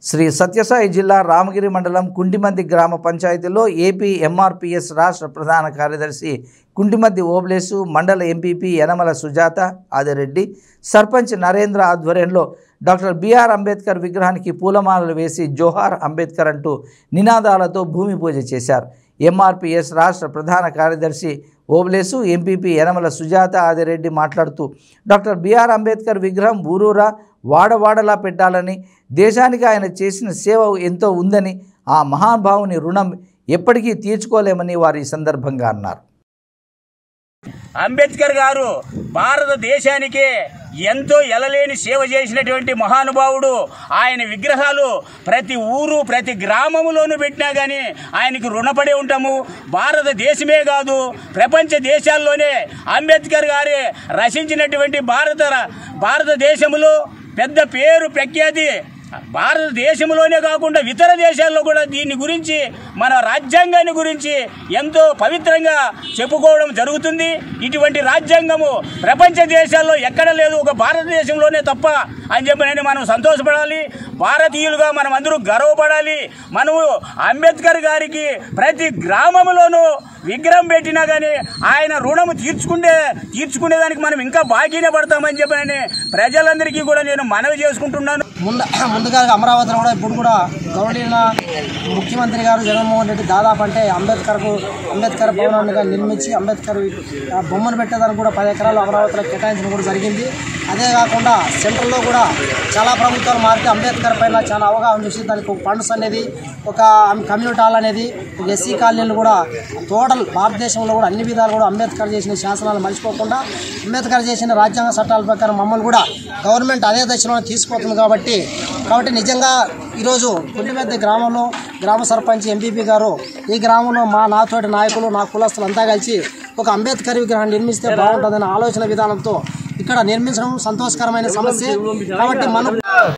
శ్రీ సత్యసాయి జిల్లా రామగిరి మండలం కుంటిమద్ది గ్రామ పంచాయతీలో ఏపీ ఎంఆర్పిఎస్ రాష్ట్ర ప్రధాన కార్యదర్శి కుంటిమద్ది ఓబ్లేసు మండల ఎంపీపీ యనమల సుజాత ఆదిరెడ్డి సర్పంచ్ నరేంద్ర ఆధ్వర్యంలో డాక్టర్ బిఆర్ అంబేద్కర్ విగ్రహానికి పూలమాలలు వేసి జోహార్ అంబేద్కర్ అంటూ నినాదాలతో భూమి పూజ చేశారు ఎంఆర్పిఎస్ రాష్ట్ర ప్రధాన కార్యదర్శి ఓబ్లేసు ఎంపీపీ యనమల సుజాత ఆదిరెడ్డి మాట్లాడుతూ డాక్టర్ బిఆర్ అంబేద్కర్ విగ్రహం ఊరూరా వాడవాడలా పెట్టాలని దేశానికి ఆయన చేసిన సేవ ఎంతో ఉందని ఆ మహానుభావుని రుణం ఎప్పటికీ తీర్చుకోలేమని వారు ఈ సందర్భంగా అన్నారు అంబేద్కర్ గారు భారతదేశానికి ఎంతో ఎలలేని సేవ చేసినటువంటి మహానుభావుడు ఆయన విగ్రహాలు ప్రతి ఊరు ప్రతి గ్రామములోనూ పెట్టినా కానీ ఆయనకు రుణపడి ఉంటాము భారతదేశమే కాదు ప్రపంచ దేశాల్లోనే అంబేద్కర్ గారి రచించినటువంటి భారత భారతదేశంలో పెద్ద పేరు ప్రఖ్యాతి భారతదేశంలోనే కాకుండా ఇతర దేశాల్లో కూడా దీని గురించి మన రాజ్యాంగాన్ని గురించి ఎంతో పవిత్రంగా చెప్పుకోవడం జరుగుతుంది ఇటువంటి రాజ్యాంగము ప్రపంచ దేశాల్లో ఎక్కడ లేదు ఒక భారతదేశంలోనే తప్ప అని చెప్పి మనం సంతోషపడాలి భారతీయులుగా మనం అందరూ గర్వపడాలి మనము అంబేద్కర్ గారికి ప్రతి గ్రామంలోనూ విగ్రహం పెట్టినా కానీ ఆయన రుణము తీర్చుకుంటే తీర్చుకునేదానికి మనం ఇంకా బాకీనే పడతామని చెప్పి ప్రజలందరికీ కూడా నేను మనవి చేసుకుంటున్నాను ముందు ముందుగా అమరావతిలో కూడా ఇప్పుడు కూడా గౌరవనీయ ముఖ్యమంత్రి గారు జగన్మోహన్ రెడ్డి దాదాపు అంటే అంబేద్కర్కు అంబేద్కర్ భవనాన్ని కానీ నిర్మించి అంబేద్కర్ ఆ బొమ్మను పెట్టేదానికి కూడా పది ఎకరాలు అమరావతిలో కేటాయించడం కూడా జరిగింది అదే కాకుండా సెంట్రల్లో కూడా చాలా ప్రభుత్వాలు మారితే అంబేద్కర్ పైన చాలా అవగాహన చూసి దానికి ఒక ఫండ్స్ అనేది ఒక కమ్యూనిటీ హాల్ అనేది ఒక ఎస్సీ కాలనీలు కూడా టోటల్ భారతదేశంలో కూడా అన్ని విధాలు కూడా అంబేద్కర్ చేసిన శాసనాలు మర్చిపోకుండా అంబేద్కర్ చేసిన రాజ్యాంగ చట్టాల ప్రకారం మమ్మల్ని కూడా గవర్నమెంట్ అదే దశలో తీసుకుపోతుంది కాబట్టి కాబట్టి నిజంగా ఈరోజు కుంటిమెద్ద గ్రామంలో గ్రామ సర్పంచ్ ఎంపీపీ గారు ఈ గ్రామంలో మా నాతోటి నాయకులు నా కులస్తులు అంతా కలిసి ఒక అంబేద్కర్ విగ్రహాన్ని నిర్మిస్తే బాగుంటుందనే ఆలోచన విధానంతో ఇక్కడ నిర్మించడం సంతోషకరమైన సమస్య కాబట్టి మనం